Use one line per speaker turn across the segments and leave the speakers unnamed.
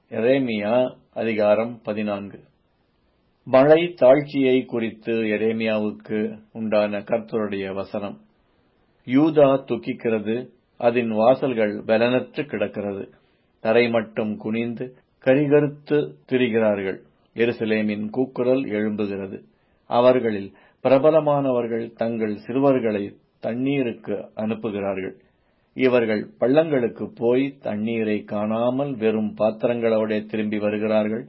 எரேமியா அதிகாரம் பதினான்கு மழை தாழ்ச்சியை குறித்து எரேமியாவுக்கு உண்டான கர்த்தருடைய வசனம் யூதா துக்கிக்கிறது அதன் வாசல்கள் பலனற்று கிடக்கிறது தரை மட்டும் குனிந்து கரிகருத்து திரிகிறார்கள் எருசலேமின் கூக்குரல் எழும்புகிறது அவர்களில் பிரபலமானவர்கள் தங்கள் சிறுவர்களை தண்ணீருக்கு அனுப்புகிறார்கள் இவர்கள் பள்ளங்களுக்கு போய் தண்ணீரை காணாமல் வெறும் பாத்திரங்களோட திரும்பி வருகிறார்கள்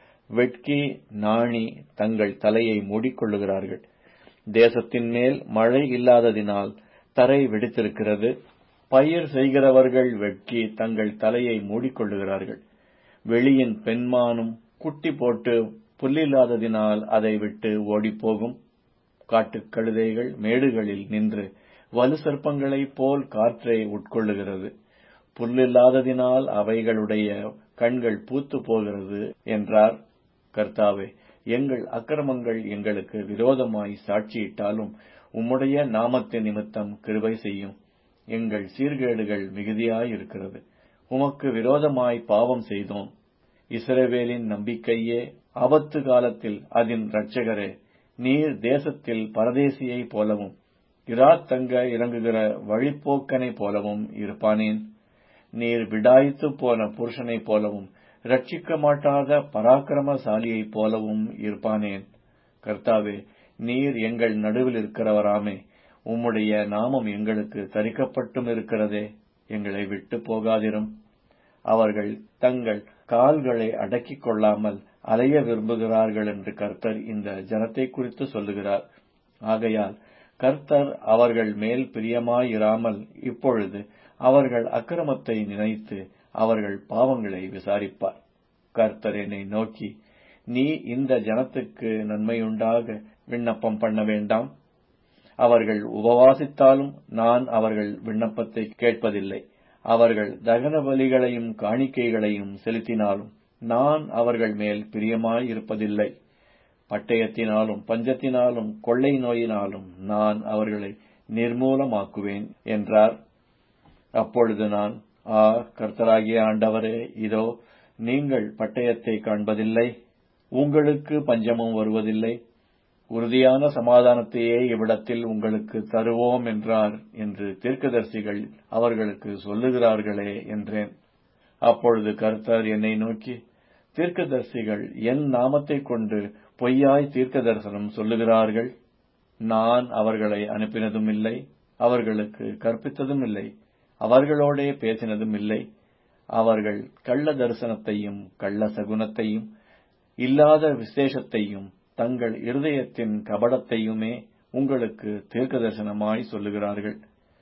வெட்கி நாணி தங்கள் தலையை மூடிக்கொள்ளுகிறார்கள் தேசத்தின் மேல் மழை இல்லாததினால் தரை வெடித்திருக்கிறது பயிர் செய்கிறவர்கள் வெட்கி தங்கள் தலையை மூடிக்கொள்ளுகிறார்கள் வெளியின் பெண்மானும் குட்டி போட்டு புல்லில்லாததினால் அதை விட்டு ஓடிப்போகும் காட்டுக் கழுதைகள் மேடுகளில் நின்று வலு சர்ப்பங்களைப் போல் காற்றை உட்கொள்ளுகிறது புல்லில்லாததினால் அவைகளுடைய கண்கள் பூத்து போகிறது என்றார் கர்த்தாவே எங்கள் அக்கிரமங்கள் எங்களுக்கு விரோதமாய் சாட்சியிட்டாலும் உம்முடைய நாமத்தின் நிமித்தம் கிருபை செய்யும் எங்கள் சீர்கேடுகள் மிகுதியாயிருக்கிறது உமக்கு விரோதமாய் பாவம் செய்தோம் இஸ்ரவேலின் நம்பிக்கையே ஆபத்து காலத்தில் அதன் இரட்சகரே நீர் தேசத்தில் பரதேசியைப் போலவும் இராத்தங்க இறங்குகிற வழிப்போக்கனைப் போலவும் இருப்பானேன் நீர் விடாய்த்து போன புருஷனைப் போலவும் ரட்சிக்க மாட்டாத பராக்கிரமசாலியைப் போலவும் இருப்பானேன் கர்த்தாவே நீர் எங்கள் நடுவில் இருக்கிறவராமே உம்முடைய நாமம் எங்களுக்கு தரிக்கப்பட்டும் இருக்கிறதே எங்களை விட்டு போகாதிரும் அவர்கள் தங்கள் கால்களை அடக்கிக் கொள்ளாமல் அலைய விரும்புகிறார்கள் என்று கர்த்தர் இந்த ஜனத்தை குறித்து சொல்லுகிறார் ஆகையால் கர்த்தர் அவர்கள் மேல் பிரியமாயிராமல் இப்பொழுது அவர்கள் அக்கிரமத்தை நினைத்து அவர்கள் பாவங்களை விசாரிப்பார் கர்த்தர் என்னை நோக்கி நீ இந்த ஜனத்துக்கு நன்மையுண்டாக விண்ணப்பம் பண்ண வேண்டாம் அவர்கள் உபவாசித்தாலும் நான் அவர்கள் விண்ணப்பத்தை கேட்பதில்லை அவர்கள் தகன பலிகளையும் காணிக்கைகளையும் செலுத்தினாலும் நான் அவர்கள் மேல் பிரியமாயிருப்பதில்லை பட்டயத்தினாலும் பஞ்சத்தினாலும் கொள்ளை நோயினாலும் நான் அவர்களை நிர்மூலமாக்குவேன் என்றார் அப்பொழுது நான் ஆ கர்த்தராகிய ஆண்டவரே இதோ நீங்கள் பட்டயத்தை காண்பதில்லை உங்களுக்கு பஞ்சமும் வருவதில்லை உறுதியான சமாதானத்தையே இவ்விடத்தில் உங்களுக்கு தருவோம் என்றார் என்று தீர்க்கதரிசிகள் அவர்களுக்கு சொல்லுகிறார்களே என்றேன் அப்பொழுது கர்த்தர் என்னை நோக்கி தீர்க்கதரிசிகள் என் நாமத்தைக் கொண்டு பொய்யாய் தீர்க்க தரிசனம் சொல்லுகிறார்கள் நான் அவர்களை அனுப்பினதும் இல்லை அவர்களுக்கு கற்பித்ததும் இல்லை அவர்களோடே பேசினதும் இல்லை அவர்கள் கள்ள தரிசனத்தையும் கள்ள சகுனத்தையும் இல்லாத விசேஷத்தையும் தங்கள் இருதயத்தின் கபடத்தையுமே உங்களுக்கு தீர்க்க தரிசனமாய் சொல்லுகிறார்கள்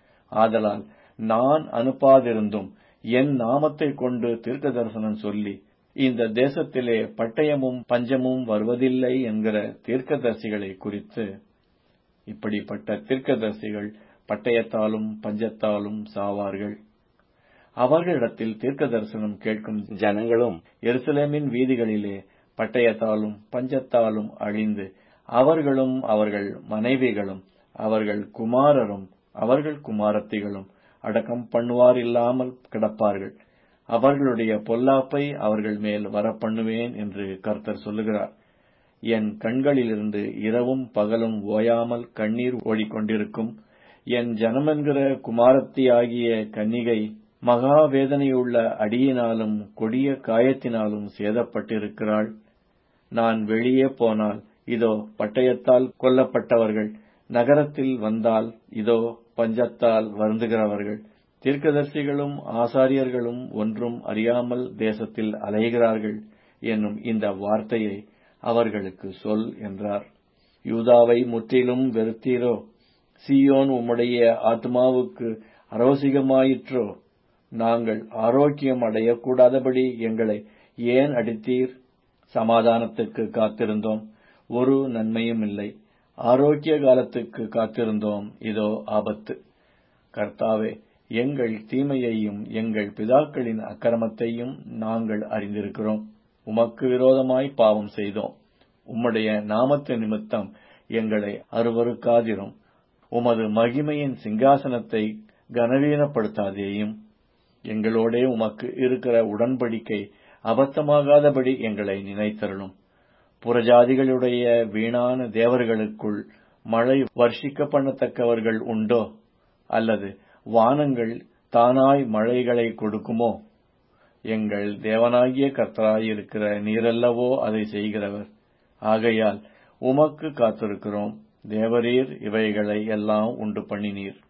ஆதலால் நான் அனுப்பாதிருந்தும் என் நாமத்தைக் கொண்டு தீர்க்க தரிசனம் சொல்லி இந்த தேசத்திலே பட்டயமும் பஞ்சமும் வருவதில்லை என்கிற தீர்க்கதரிசிகளை குறித்து இப்படிப்பட்ட தீர்க்கதரிசிகள் பட்டயத்தாலும் பஞ்சத்தாலும் சாவார்கள் அவர்களிடத்தில் தீர்க்க தரிசனம் கேட்கும் ஜனங்களும் எருசலேமின் வீதிகளிலே பட்டயத்தாலும் பஞ்சத்தாலும் அழிந்து அவர்களும் அவர்கள் மனைவிகளும் அவர்கள் குமாரரும் அவர்கள் குமாரத்திகளும் அடக்கம் பண்ணுவார் இல்லாமல் கிடப்பார்கள் அவர்களுடைய பொல்லாப்பை அவர்கள் மேல் வரப்பண்ணுவேன் என்று கர்த்தர் சொல்லுகிறார் என் கண்களிலிருந்து இரவும் பகலும் ஓயாமல் கண்ணீர் ஓடிக்கொண்டிருக்கும் என் ஜனமென்கிற குமாரத்தியாகிய கன்னிகை மகா வேதனையுள்ள அடியினாலும் கொடிய காயத்தினாலும் சேதப்பட்டிருக்கிறாள் நான் வெளியே போனால் இதோ பட்டயத்தால் கொல்லப்பட்டவர்கள் நகரத்தில் வந்தால் இதோ பஞ்சத்தால் வருந்துகிறவர்கள் தீர்க்கதரிசிகளும் ஆசாரியர்களும் ஒன்றும் அறியாமல் தேசத்தில் அலைகிறார்கள் என்னும் இந்த வார்த்தையை அவர்களுக்கு சொல் என்றார் யூதாவை முற்றிலும் வெறுத்தீரோ சியோன் உம்முடைய ஆத்மாவுக்கு அரோசிகமாயிற்றோ நாங்கள் ஆரோக்கியம் அடையக்கூடாதபடி எங்களை ஏன் அடித்தீர் சமாதானத்துக்கு காத்திருந்தோம் ஒரு நன்மையும் இல்லை ஆரோக்கிய காலத்துக்கு காத்திருந்தோம் இதோ ஆபத்து கர்த்தாவே எங்கள் தீமையையும் எங்கள் பிதாக்களின் அக்கிரமத்தையும் நாங்கள் அறிந்திருக்கிறோம் உமக்கு விரோதமாய் பாவம் செய்தோம் உம்முடைய நாமத்து நிமித்தம் எங்களை அருவருக்காதிரும் உமது மகிமையின் சிங்காசனத்தை கனவீனப்படுத்தாதேயும் எங்களோடே உமக்கு இருக்கிற உடன்படிக்கை அபத்தமாகாதபடி எங்களை நினைத்தருளும் புறஜாதிகளுடைய வீணான தேவர்களுக்குள் மழை வர்ஷிக்க பண்ணத்தக்கவர்கள் உண்டோ அல்லது வானங்கள் தானாய் மழைகளை கொடுக்குமோ எங்கள் தேவனாகிய கர்த்தராயிருக்கிற நீரல்லவோ அதை செய்கிறவர் ஆகையால் உமக்கு காத்திருக்கிறோம் தேவரீர் இவைகளை எல்லாம் உண்டு பண்ணினீர்